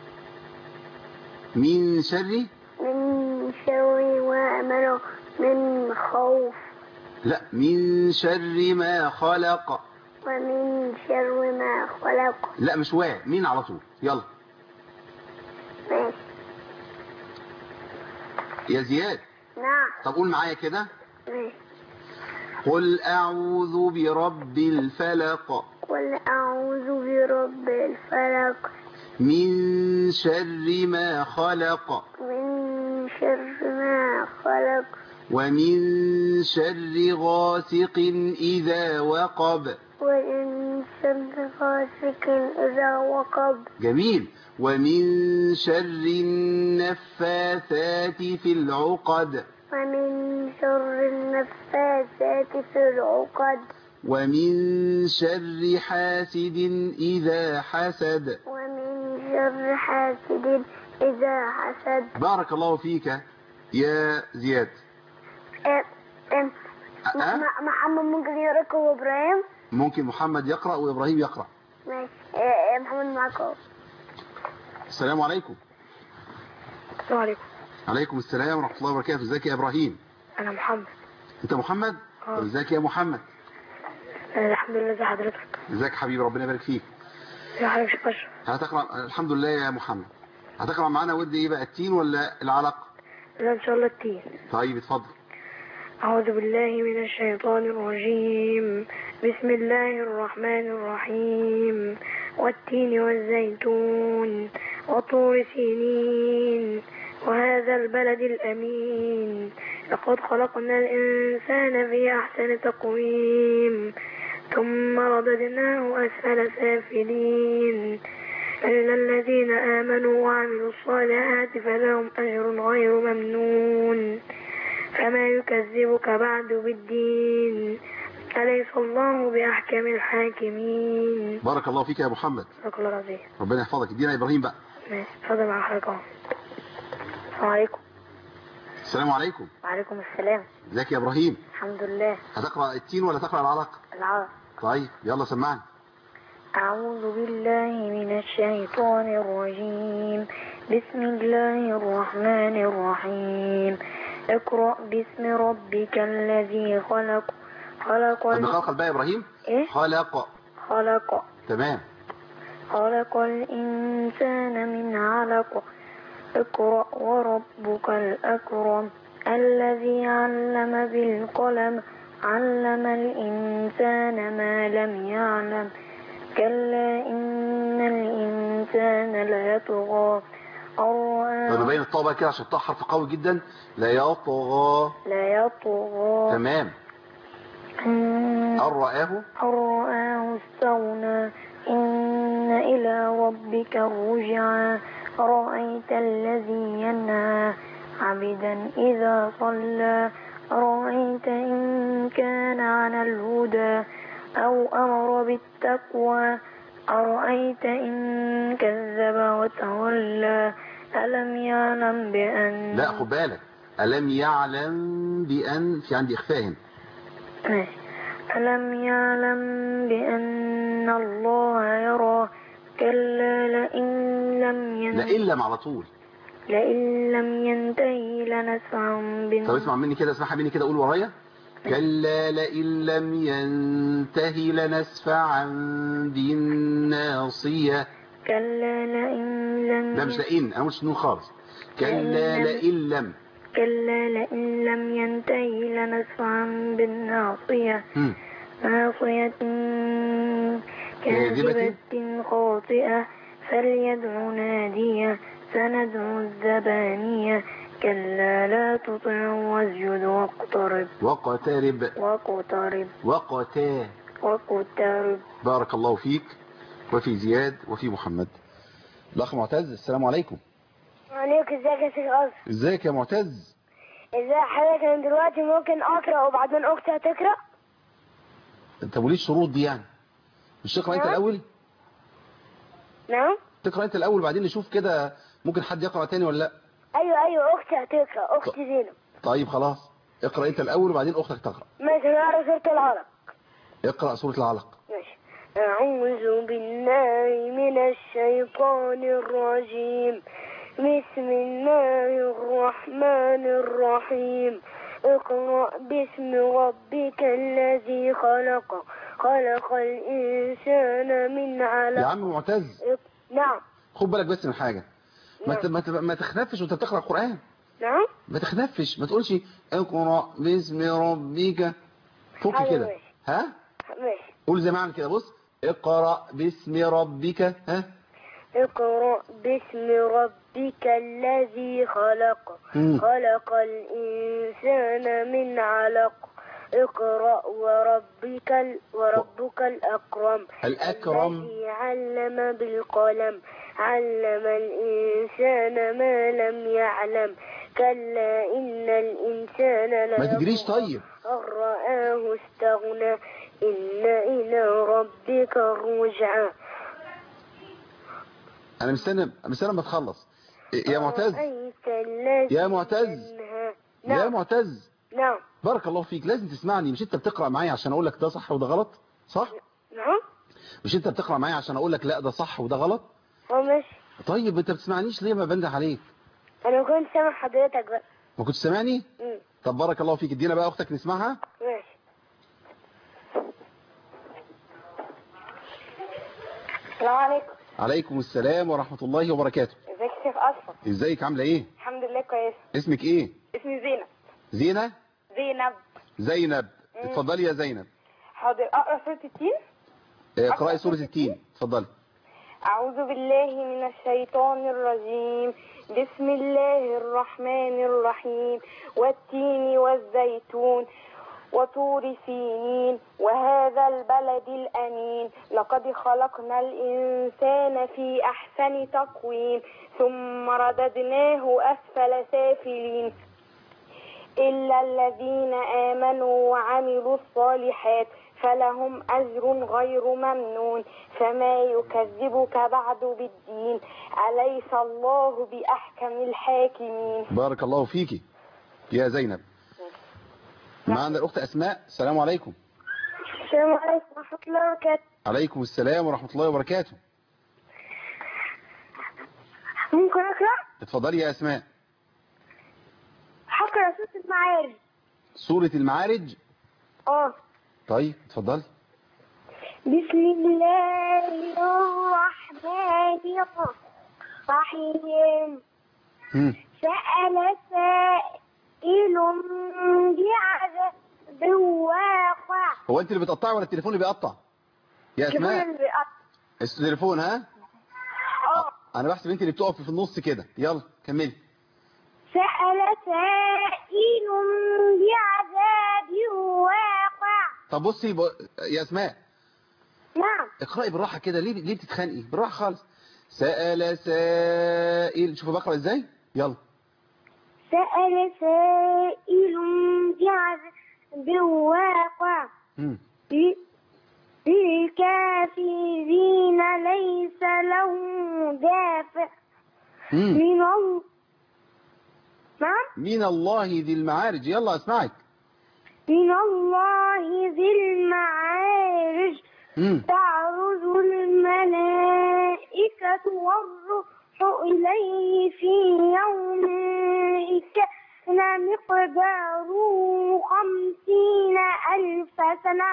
من شر من شر وأمنه من خوف لا من شر ما خلق ومن شر ما خلق لا مش وا مين على طول يلا ماشي يا زياد نعم طب قول معايا كده ماشي قل أعوذ برب الفلق قل أعوذ برب الفلق من شر ما خلق من شر ما خلق ومن شر غاسق إذا وقب ومن شر غاسق إذا وقب جميل ومن شر النفاثات في العقد ومن شر النفاثات في العقد ومن شر حاسد إذا حسد ومن شر حاسد إذا حسد بارك الله فيك يا زياد أه أه أه؟ م- محمد ممكن يقرأ وإبراهيم ممكن محمد يقرأ وإبراهيم يقرأ ماشي أه أه محمد معاك أهو. السلام عليكم السلام عليكم عليكم السلام ورحمة الله وبركاته ازيك يا إبراهيم انا محمد انت محمد آه. طب ازيك يا محمد أنا الحمد لله زي حضرتك ازيك حبيبي ربنا يبارك فيك زي حضرتك شيخ اشرف هتقرأ الحمد لله يا محمد هتقرأ معانا ود ايه بقى التين ولا العلق لا ان شاء الله التين طيب اتفضل أعوذ بالله من الشيطان الرجيم بسم الله الرحمن الرحيم والتين والزيتون وطور سينين وهذا البلد الأمين لقد خلقنا الإنسان في أحسن تقويم ثم رددناه أسفل سافلين إلا الذين آمنوا وعملوا الصالحات فلهم أجر غير ممنون فما يكذبك بعد بالدين أليس الله بأحكم الحاكمين بارك الله فيك يا محمد صدق الله العظيم ربنا يحفظك ادينا يا إبراهيم بقى ماشي اتفضل مع حضرتك اهو السلام عليكم السلام عليكم وعليكم السلام ازيك يا إبراهيم الحمد لله هتقرأ التين ولا تقرأ العلق العرب طيب يلا سمعني أعوذ بالله من الشيطان الرجيم بسم الله الرحمن الرحيم اقرأ باسم ربك الذي خلق خلق طب ال- نقرأ بقى يا إبراهيم إيه؟ خلق خلق تمام خلق الإنسان من علق اقرأ وربك الأكرم الذي علم بالقلم علم الإنسان ما لم يعلم كلا إن الإنسان ليطغى أن طب رآه نبين الطاء بقى كده عشان الطاء حرف قوي جدا لا يطغى ليطغى تمام أن أن رآه أن رآه استغنى إن إلى ربك الرجعى رأيت الذي ينهى عبدا إذا صلى رأيت إن كان على الهدى أو أمر بالتقوى أرأيت إن كذب وتولى ألم يعلم بأن لا خد بالك ألم يعلم بأن في عندي إخفاء هنا ماشي. ألم يعلم بأن الله يرى كلا لئن لم ين... لا إلا على طول لئن لم ينتهي لنسعا بن طب اسمع مني كده اسمعها مني كده قول ورايا كلا لئن لم ينتهي لنسفعا بالناصية كلا لئن لم ده مش لئن أنا مش نون خالص كلا لئن لم كلا لئن لم ينتهي لنسفعا بالناصية هم. ناصية كاذبة. كاذبة خاطئة فليدع نادية سندع الزبانية كلا لا تطع واسجد واقترب واقترب واقترب وقتا واقترب بارك الله فيك وفي زياد وفي محمد الأخ معتز السلام عليكم عليك ازيك يا شيخ أصل ازيك يا معتز ازاي حضرتك انا دلوقتي ممكن اقرا وبعدين اختي هتقرا انت وليش شروط دي يعني مش تقرا انت نعم. الاول نعم تقرا انت الاول بعدين نشوف كده ممكن حد يقرا تاني ولا لا ايوه ايوه اختي هتقرا اختي زينب طيب خلاص اقرا انت الاول وبعدين اختك تقرا ماشي انا اقرا سوره العلق اقرا سوره العلق ماشي أعوذ بالله من الشيطان الرجيم بسم الله الرحمن الرحيم اقرأ باسم ربك الذي خلق خلق الإنسان من علق يا عم معتز اق- نعم خد بالك بس من حاجة ما ت- ما ت- ما تخنفش وانت بتقرأ القرآن نعم ما تخنفش ما تقولش اقرأ باسم ربك فك حاضر كده ماشي. ها ماشي قول زي ما عمل كده بص اقرأ باسم ربك ها اقرأ باسم ربك الذي خلق مم. خلق الإنسان من علق اقرأ وربك ال... وربك الأكرم الأكرم الذي علم بالقلم علم الإنسان ما لم يعلم كلا إن الإنسان ما ليطغى تجريش طيب أن رآه استغنى إن إلى ربك الرجعى انا مستني مستني ما تخلص يا معتز أرأيت الذي يا معتز. ينهى يا نعم معتز نعم بارك الله فيك لازم تسمعني مش انت بتقرأ معايا عشان اقول لك ده صح وده غلط صح نعم مش انت بتقرأ معايا عشان اقول لك لا ده صح وده غلط هو ماشي طيب انت بتسمعنيش ليه ما بنده عليك أنا كنت سامع حضرتك بقى ما كنتش سامعني مم. طب بارك الله فيك ادينا بقى اختك نسمعها ماشي السلام عليكم عليكم السلام ورحمة الله وبركاته ازيك يا شيخ أشرف ازيك عاملة ايه الحمد لله كويس اسمك ايه اسمي زينب زينة زينب زينب اتفضلي يا زينب حاضر أقرأ سورة التين اه، اقرأي سورة التين اتفضلي أعوذ بالله من الشيطان الرجيم بسم الله الرحمن الرحيم والتين والزيتون وطور سينين وهذا البلد الأمين لقد خلقنا الإنسان في أحسن تقويم ثم رددناه أسفل سافلين إلا الذين آمنوا وعملوا الصالحات فلهم أجر غير ممنون فما يكذبك بعد بالدين أليس الله بأحكم الحاكمين بارك الله فيكي يا زينب معنا الأخت أسماء السلام عليكم السلام عليكم ورحمة الله وبركاته عليكم السلام ورحمة الله وبركاته ممكن أقرأ؟ اتفضلي يا أسماء هقرأ سورة المعارج سورة المعارج اه طيب اتفضلي بسم الله الرحمن الرحيم مم. سأل سائل بعذاب واقع هو انت اللي بتقطعي ولا التليفون اللي بيقطع يا شوفوا أسماء اللي بيقطع. التليفون ها اه انا بحسب انت اللي بتقف في النص كده يلا كملي سأل سائل بعذاب واقع طب بصي ب... يا اسماء نعم اقرأي بالراحة كده ليه ليه بتتخانقي بالراحة خالص سأل سائل شوفوا بقرأ ازاي يلا سأل سائل بعذاب واقع مم. للكافرين ليس له دافع مم. من الله نعم من الله ذي المعارج يلا اسمعك من الله ذي المعارج مم. تعرج الملائكة والروح إليه في يوم كان مقداره خمسين ألف سنة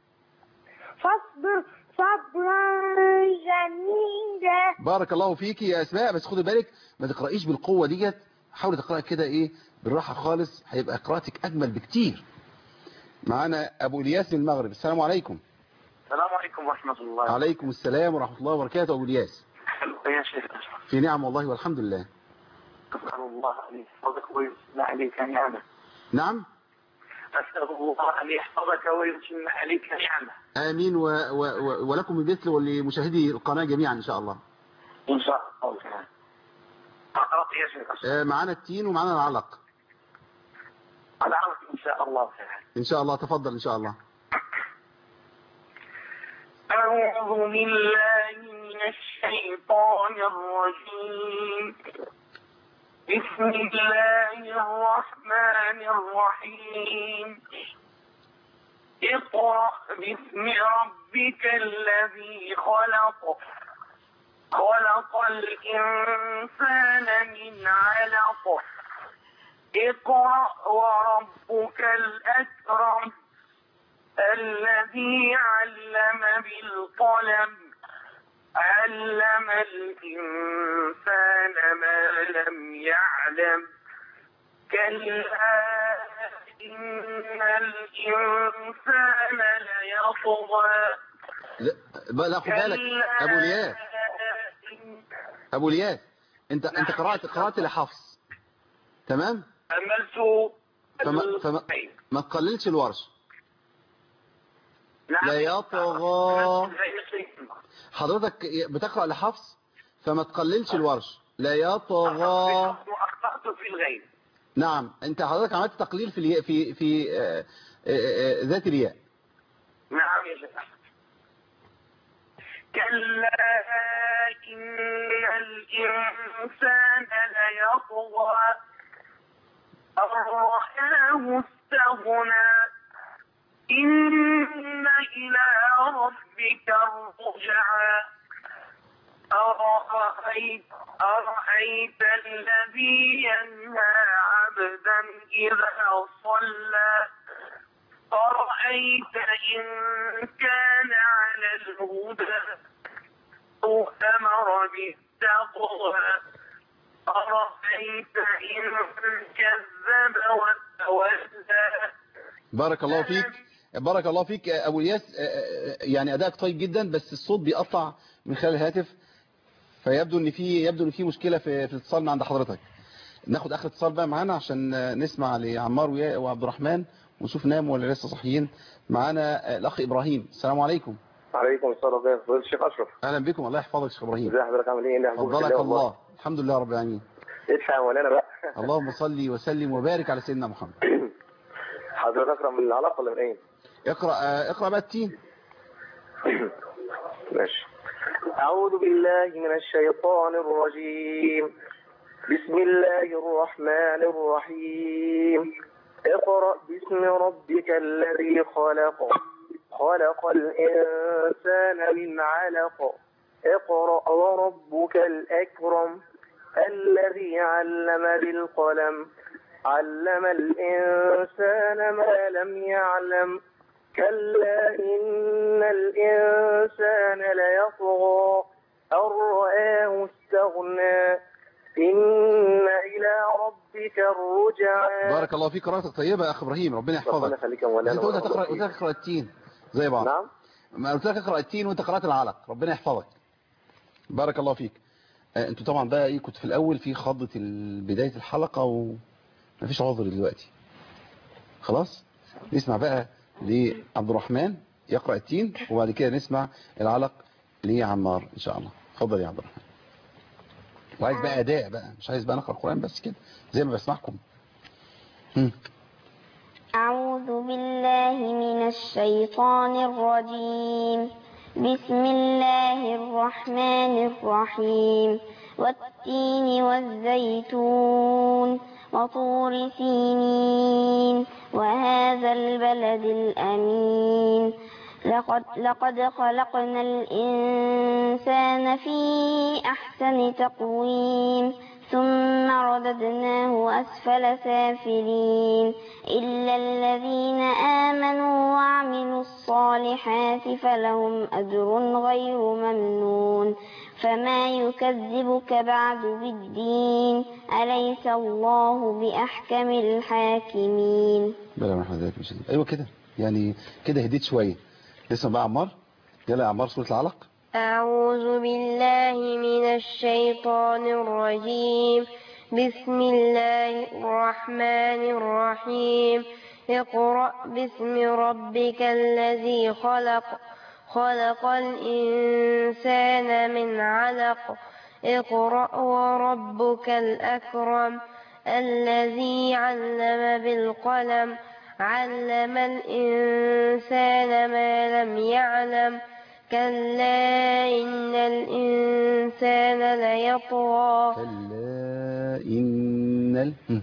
فاصبر صبرا جميلا بارك الله فيكي يا اسماء بس خدي بالك ما تقرأيش بالقوة ديت حاولي تقرأي كده ايه بالراحة خالص هيبقى قراءتك اجمل بكتير معانا ابو الياس من المغرب السلام عليكم السلام عليكم ورحمة الله عليكم السلام ورحمة الله وبركاته ابو الياس يا شيخ أشرف في نعم والله والحمد لله أسأل الله أن يحفظك ويمن عليك نعمة نعم أسأل الله أن يحفظك ويتم عليك نعمة آمين و و و ولكم مثل ولمشاهدي القناة جميعا إن شاء الله إن شاء الله تعالى أقرأ يا شيخ أشرف آه، معانا التين ومعانا العلق على عرض إن شاء الله تعالى إن شاء الله تفضل إن شاء الله أعوذ بالله من الشيطان الرجيم بسم الله الرحمن الرحيم اقرأ باسم ربك الذي خلق خلق الإنسان من علق اقرأ وربك الأكرم الذي علم بالقلم علم الإنسان ما لم يعلم كلا إن الإنسان ليطغى لا بقى لا خد بالك كلا ابو الياس إن- ابو الياس انت انت قرات قرات لحفص تمام عملت فما فما ما تقللش الورش نعم. لا يطغى. عملت الغيث. حضرتك بتقرا لحفص فما تقللش الورش لا يطغى وأخطأت في الغيب نعم انت حضرتك عملت تقليل في الياء في في آه، آه، آه، ذات الياء نعم يا شيخ كلا إن الإنسان ليطغى أن رآه استغنى إن إلى ربك الرجعى أرأيت, أرأيت الذي ينهى عبدا إذا صلى أرأيت إن كان على الهدى أو أمر بالتقوى أرأيت إن كذب وتولى بارك الله فيك بارك الله فيك آه، ابو الياس آه، آه، يعني ادائك طيب جدا بس الصوت بيقطع من خلال الهاتف فيبدو ان في يبدو ان في مشكله في في الاتصال من عند حضرتك ناخد اخر اتصال بقى معانا عشان آه، نسمع لعمار ويا- وعبد الرحمن ونشوف ناموا ولا لسه صاحيين معانا آه، الاخ ابراهيم السلام عليكم عليكم السلام ورحمة الله فضيلة الشيخ أشرف اهلا بكم الله يحفظك يا شيخ ابراهيم ازي حضرتك عامل ايه؟ إيه أخبارك؟ فضلك بالله الله والله. الحمد لله رب العالمين ادفع يا مولانا بقى اللهم صل وسلم وبارك على سيدنا محمد حضرتك أقرأ من العلق ولا من ايه؟ اقرا آه، اقرا بقى التين ماشي أعوذ بالله من الشيطان الرجيم بسم الله الرحمن الرحيم اقرأ باسم ربك الذي خلق خلق الإنسان من علق اقرأ وربك الأكرم الذي علم بالقلم علم الإنسان ما لم يعلم كلا إن الإنسان ليطغى أن رآه استغنى إن إلى ربك الرجعى بارك الله فيك قراءتك طيبه يا اخ ابراهيم ربنا ربنا يحفظك يخليك يا بس مولانا انت قلت هتقرا قلت لك اقرا التين زي بعض نعم ما قلت لك اقرا التين وانت قرات العلق ربنا يحفظك بارك الله فيك آه، انتوا طبعا بقى ايه كنت في الاول في خضة ال- بداية الحلقة ومفيش عذر دلوقتي خلاص نسمع بقى لعبد الرحمن يقرأ التين وبعد كده نسمع العلق لعمار ان شاء الله اتفضل يا عبد الرحمن وعايز بقى اداء بقى مش عايز بقى نقرأ القرآن بس كده زي ما بسمعكم هم. أعوذ بالله من الشيطان الرجيم بسم الله الرحمن الرحيم والتين والزيتون وطور سينين وهذا البلد الأمين لقد, لقد خلقنا الإنسان في أحسن تقويم ثم رددناه أسفل سافلين إلا الذين آمنوا وعملوا الصالحات فلهم أجر غير ممنون فما يكذبك بعد بالدين أليس الله بأحكم الحاكمين بلا ما احنا ذلك مش هديت. ايوه كده يعني كده هديت شوية اسمع بقى عمار يلا يا عمار سورة العلق أعوذ بالله من الشيطان الرجيم بسم الله الرحمن الرحيم اقرأ باسم ربك الذي خلق خلق الإنسان من علق اقرأ وربك الأكرم الذي علم بالقلم علم الإنسان ما لم يعلم كلا إن الإنسان ليطغى كلا إن ال... هم.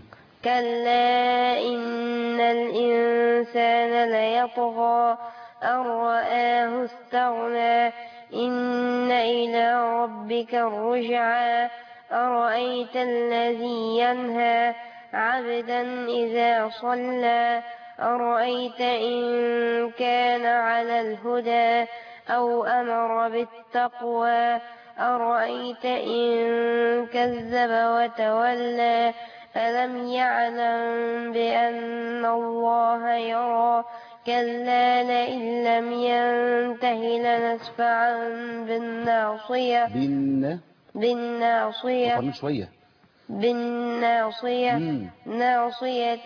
كلا إن الإنسان ليطغى أن رآه استغنى إن إلى ربك الرجعى أرأيت الذي ينهى عبدا إذا صلى أرأيت إن كان على الهدى أو أمر بالتقوى أرأيت إن كذب وتولى ألم يعلم بأن الله يرى كلا لئن لم ينته لنسفعا بالناصية بن بالناصية قرن شوية بالناصية مم. ناصية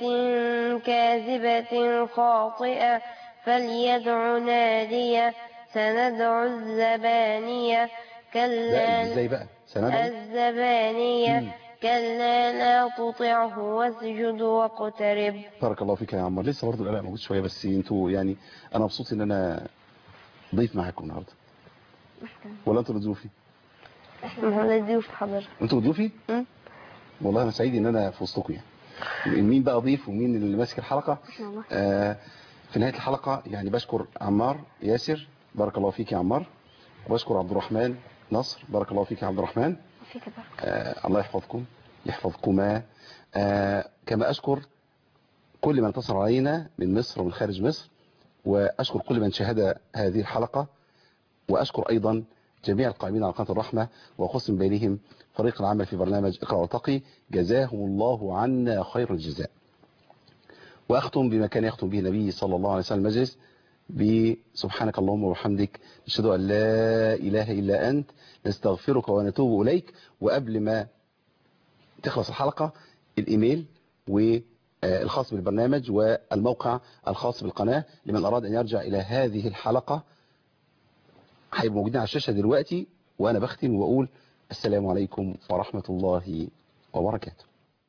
كاذبة خاطئة فليدع نادية سندع الزبانية لا كلا ازاي بقى سندعو الزبانية مم. كلا لا تطعه واسجد واقترب بارك الله فيك يا عمار لسه برضه القلق موجود شويه بس انتوا يعني انا مبسوط ان انا ضيف معاكم النهارده ولا انتوا اللي ضيوفي محمد ضيوف حضرتك انتوا ضيوفي مم. والله انا سعيد ان انا في وسطكم يعني مين بقى ضيف ومين اللي ماسك الحلقه آه في نهايه الحلقه يعني بشكر عمار ياسر بارك الله فيك يا عمار وبشكر عبد الرحمن نصر بارك الله فيك يا عبد الرحمن فيك بركة آه الله يحفظكم يحفظكما آه كما أشكر كل من اتصل علينا من مصر ومن خارج مصر وأشكر كل من شاهد هذه الحلقة وأشكر أيضا جميع القائمين على قناة الرحمة وخص من بينهم فريق العمل في برنامج اقرأ وارتقي جزاهم الله عنا خير الجزاء وأختم بما كان يختم به النبي صلى الله عليه وسلم المجلس بسبحانك اللهم وبحمدك نشهد أن لا إله إلا أنت نستغفرك ونتوب إليك وقبل ما تخلص الحلقة الإيميل والخاص بالبرنامج والموقع الخاص بالقناة لمن أراد أن يرجع إلى هذه الحلقة هيبقوا موجودين على الشاشة دلوقتي وأنا بختم وأقول السلام عليكم ورحمة الله وبركاته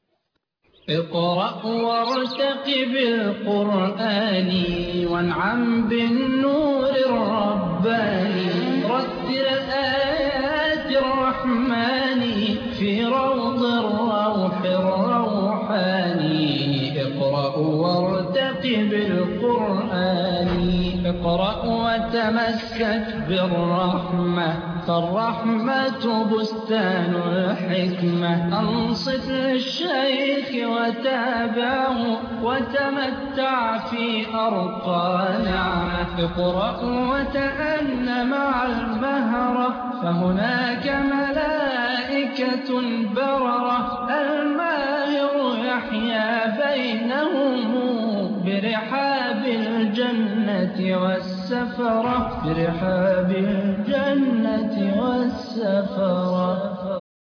اقرأ وارتقب القرآن وانعم بالنور الرباني رتل آيات الرحمن في روض الروح الروحاني اقرأ وارتقب القرآن اقرأ وتمسك بالرحمة فالرحمة بستان الحكمة أنصت للشيخ وتابعه وتمتع في أرقى نعمة اقرأ وتأن مع المهرة فهناك ملائكة بررة الماهر يحيا بينهم برحاب الجنة والسفرة برحاب الجنة والسفرة